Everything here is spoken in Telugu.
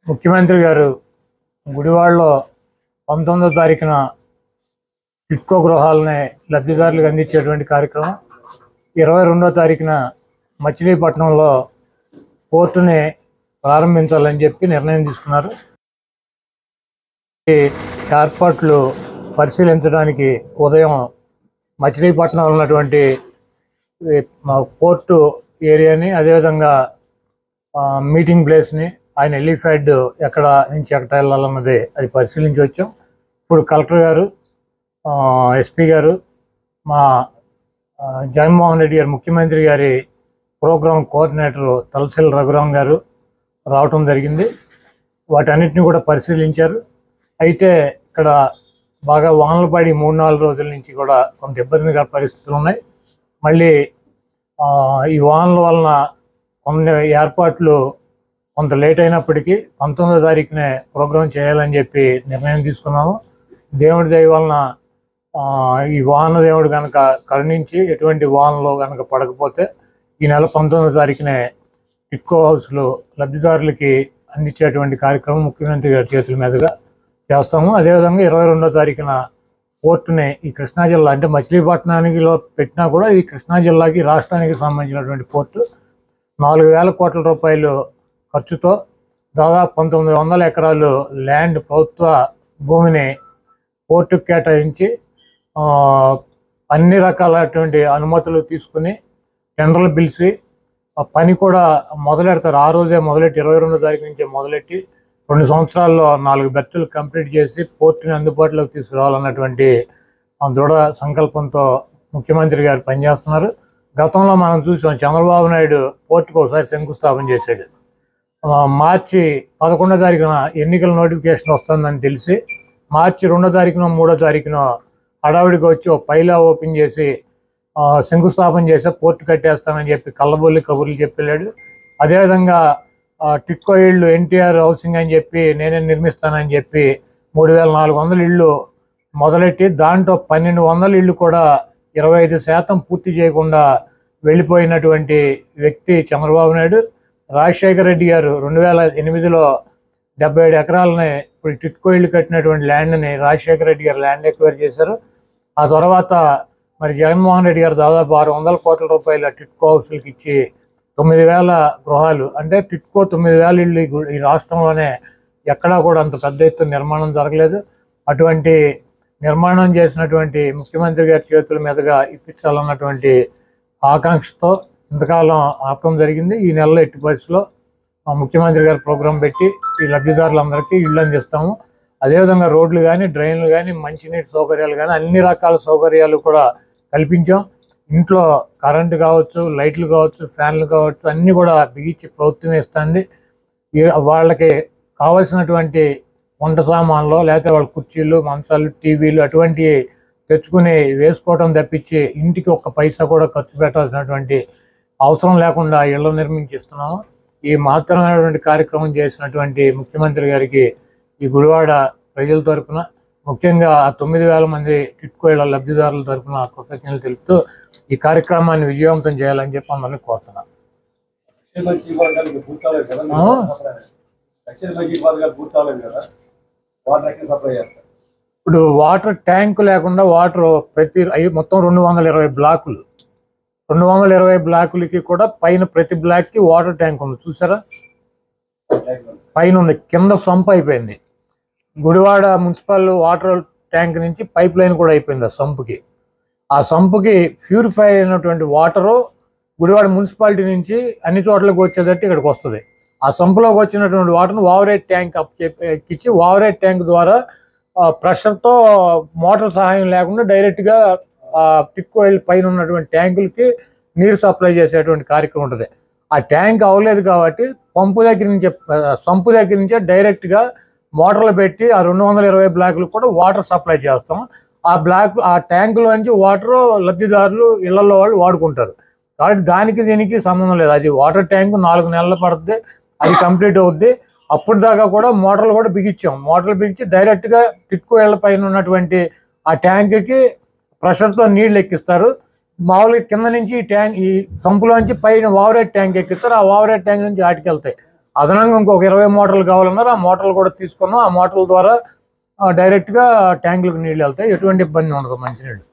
ముఖ్యమంత్రి గారు గుడివాడలో పంతొమ్మిదో తారీఖున ఇట్కో గృహాలని లబ్ధిదారులకు అందించేటువంటి కార్యక్రమం ఇరవై రెండో తారీఖున మచిలీపట్నంలో పోర్టుని ప్రారంభించాలని చెప్పి నిర్ణయం తీసుకున్నారు ఈ ఏర్పాట్లు పరిశీలించడానికి ఉదయం మచిలీపట్నంలో ఉన్నటువంటి ఈ మా పోర్టు ఏరియాని అదేవిధంగా ఆ, మీటింగ్ ప్లేస్ని ఆయన ఎలిఫ్యాడ్ ఎక్కడ నుంచి ఎక్కడ వెళ్ళాలన్నది అది పరిశీలించి వచ్చాం ఇప్పుడు కలెక్టర్ గారు ఆ, ఎస్పీ గారు మా ఆ, జగన్మోహన్ రెడ్డి గారు ముఖ్యమంత్రి గారి ప్రోగ్రామ్ కోఆర్డినేటర్ తలసిల్ రఘురామ్ గారు రావటం జరిగింది వాటన్నిటిని కూడా పరిశీలించారు అయితే ఇక్కడ బాగా వానలు పడి మూడు నాలుగు రోజుల నుంచి కూడా కొంత ఇబ్బందిగా పరిస్థితులు ఉన్నాయి మళ్ళీ ఆ, ఈ వానల వలన కొన్ని ఏర్పాట్లు కొంత లేట్ అయినప్పటికీ పంతొమ్మిదో తారీఖునే ప్రోగ్రాం చేయాలని చెప్పి నిర్ణయం తీసుకున్నాము దేవుడి దయ వలన ఆ, ఈ వాన దేవుడు కనుక కరుణించి ఎటువంటి వానలు కనుక పడకపోతే ఈ నెల పంతొమ్మిదో తారీఖునే టిక్కో హౌస్లో లబ్ధిదారులకి అందించేటువంటి కార్యక్రమం ముఖ్యమంత్రి గారి చేతుల మీదుగా చేస్తాము అదేవిధంగా ఇరవై రెండో తారీఖున పోర్టుని ఈ కృష్ణా జిల్లా అంటే మచిలీపట్నానికి లో పెట్టినా కూడా ఈ కృష్ణా జిల్లాకి రాష్ట్రానికి సంబంధించినటువంటి పోర్టు నాలుగు వేల కోట్ల రూపాయలు ఖర్చుతో దాదాపు పంతొమ్మిది వందల ఎకరాలు ల్యాండ్ ప్రభుత్వ భూమిని పోర్టుకు కేటాయించి ఆ, అన్ని రకాలైనటువంటి అనుమతులు తీసుకుని టెండర్లు పిలిచి ఆ పని కూడా మొదలెడతారు ఆ రోజే మొదలెట్టి ఇరవై రెండో తారీఖు నుంచి మొదలెట్టి రెండు సంవత్సరాల్లో నాలుగు బెర్తులు కంప్లీట్ చేసి పోర్టుని అందుబాటులోకి తీసుకురావాలన్నటువంటి ఆ దృఢ సంకల్పంతో ముఖ్యమంత్రి గారు పనిచేస్తున్నారు గతంలో మనం చూసాం చంద్రబాబు నాయుడు పోర్టుకు ఒకసారి శంకుస్థాపన చేశాడు ఆ, మార్చి పదకొండో తారీఖున ఎన్నికల నోటిఫికేషన్ వస్తుందని తెలిసి మార్చి రెండో తారీఖున మూడో తారీఖున హడావిడికి వచ్చి ఒక పైలా ఓపెన్ చేసి ఆ, శంకుస్థాపన చేస్తే పోర్టు కట్టేస్తానని చెప్పి కళ్ళబొల్లి కబుర్లు చెప్పాడు అదేవిధంగా ఆ, టిట్కో ఇళ్ళు ఎన్టీఆర్ హౌసింగ్ అని చెప్పి నేనే నిర్మిస్తానని చెప్పి మూడు వేల నాలుగు వందల ఇళ్ళు మొదలెట్టి దాంట్లో పన్నెండు వందల ఇళ్ళు కూడా ఇరవై ఐదు శాతం పూర్తి చేయకుండా వెళ్ళిపోయినటువంటి వ్యక్తి చంద్రబాబు నాయుడు రాజశేఖర రెడ్డి గారు రెండు వేల ఎనిమిదిలో డెబ్బై ఏడు ఎకరాలని ఇప్పుడు టిట్కో ఇళ్ళు కట్టినటువంటి ల్యాండ్ని రాజశేఖర రెడ్డి గారు ల్యాండ్ ఎక్వైర్ చేశారు ఆ తర్వాత మరి జగన్మోహన్ రెడ్డి గారు దాదాపు ఆరు వందల కోట్ల రూపాయల టిట్కో హౌస్లకి ఇచ్చి తొమ్మిది వేల గృహాలు అంటే టిట్కో తొమ్మిది వేల ఇళ్ళు ఈ గు- ఈ రాష్ట్రంలోనే ఎక్కడా కూడా అంత పెద్ద ఎత్తున నిర్మాణం జరగలేదు అటువంటి నిర్మాణం చేసినటువంటి ముఖ్యమంత్రి గారి చేతుల మీదుగా ఇప్పించాలన్నటువంటి ఆకాంక్షతో ఇంతకాలం ఆపడం జరిగింది ఈ నెలలో ఎట్టి పరిస్థితిలో మా ముఖ్యమంత్రి గారు ప్రోగ్రాం పెట్టి ఈ లబ్ధిదారులందరికీ ఇళ్ళు అందిస్తాము అదేవిధంగా రోడ్లు కానీ డ్రైన్లు కానీ మంచినీటి సౌకర్యాలు కానీ అన్ని రకాల సౌకర్యాలు కూడా కల్పించాం ఇంట్లో కరెంటు కావచ్చు లైట్లు కావచ్చు ఫ్యాన్లు కావచ్చు అన్నీ కూడా బిగించి ప్రభుత్వం ఇస్తుంది ఈ- వాళ్ళకి కావలసినటువంటి వంట సామాన్లు లేకపోతే వాళ్ళ కుర్చీలు మంచాలు టీవీలు అటువంటివి తెచ్చుకుని వేసుకోవడం తప్పించి ఇంటికి ఒక్క పైసా కూడా ఖర్చు పెట్టాల్సినటువంటి అవసరం లేకుండా ఇళ్ళు నిర్మించిస్తున్నాము ఈ మహత్తరమైనటువంటి కార్యక్రమం చేసినటువంటి ముఖ్యమంత్రి గారికి ఈ గుడివాడ ప్రజల తరపున ముఖ్యంగా ఆ తొమ్మిది వేల మంది టిట్కో ఇళ్ల లబ్ధిదారుల తరపున కృతజ్ఞతలు తెలుపుతూ ఈ కార్యక్రమాన్ని విజయవంతం చేయాలని చెప్పి అందరినీ కోరుతున్నాను దక్షిణ మంచి వర్గానికి పూర్తవలేదు కదా ఆ. దక్షిణ మంచి వర్గాలు పూర్తవలేదు కదా వాటర్ ఎక్కడ సప్లై చేస్తారు ఇప్పుడు వాటర్ ట్యాంక్ లేకుండా వాటర్ ప్రతి అవి మొత్తం రెండు వందల ఇరవై బ్లాకులు రెండు వందల ఇరవై బ్లాకులకి కూడా పైన ప్రతి బ్లాక్కి వాటర్ ట్యాంక్ ఉంది చూసారా పైన ఉంది కింద సంప్ అయిపోయింది గుడివాడ మున్సిపల్ వాటర్ ట్యాంక్ నుంచి పైప్ లైన్ కూడా అయిపోయింది ఆ సంపుకి ఆ సంపుకి ప్యూరిఫై అయినటువంటి వాటరు గుడివాడ మున్సిపాలిటీ నుంచి అన్ని చోట్లకి వచ్చేటట్టు ఇక్కడికి వస్తుంది ఆ సంపులోకి వచ్చినటువంటి వాటర్ను వావరేట్ ట్యాంక్ అప్ చెప్పి ఎక్కించి వావరేట్ ట్యాంక్ ద్వారా ఆ, ప్రెషర్తో మోటార్ సహాయం లేకుండా డైరెక్ట్గా ఆ టిక్ ఆయిల్ పైన ఉన్నటువంటి ట్యాంకులకి నీరు సప్లై చేసేటువంటి కార్యక్రమం ఉంటుంది ఆ ట్యాంక్ అవ్వలేదు కాబట్టి పంపు దగ్గర నుంచి ఆ, సంపు దగ్గర నుంచే డైరెక్ట్గా మోటార్లు పెట్టి ఆ రెండు వందల ఇరవై బ్లాకులకు కూడా వాటర్ సప్లై చేస్తాం ఆ బ్లాక్ ఆ ట్యాంకులోంచి వాటర్ లబ్ధిదారులు ఇళ్లలో వాళ్ళు వాడుకుంటారు కాబట్టి దానికి దీనికి సంబంధం లేదు అది వాటర్ ట్యాంక్ నాలుగు నెలలు పడుతుంది అది కంప్లీట్ అవుద్ది అప్పుడు దాకా కూడా మోటార్లు కూడా బిగించాం మోటార్లు బిగించి డైరెక్ట్గా టిట్కో ఇళ్ల పైన ఉన్నటువంటి ఆ ట్యాంక్కి ప్రెషర్తో నీళ్లు ఎక్కిస్తారు మామూలుగా కింద నుంచి ఈ ట్యాంక్ ఈ పంపులోంచి పైన వావరేట్ ట్యాంక్ ఎక్కిస్తారు ఆ వావరేట్ ట్యాంక్ నుంచి ఆటికి వెళ్తాయి అదనంగా ఇంకొక ఇరవై మోటార్లు కావాలన్నారు ఆ మోటార్లు కూడా తీసుకున్నాం ఆ మోటార్ల ద్వారా ఆ, డైరెక్ట్గా ట్యాంకులకు నీళ్ళు వెళ్తాయి ఎటువంటి ఇబ్బంది ఉండదు మంచినీళ్ళు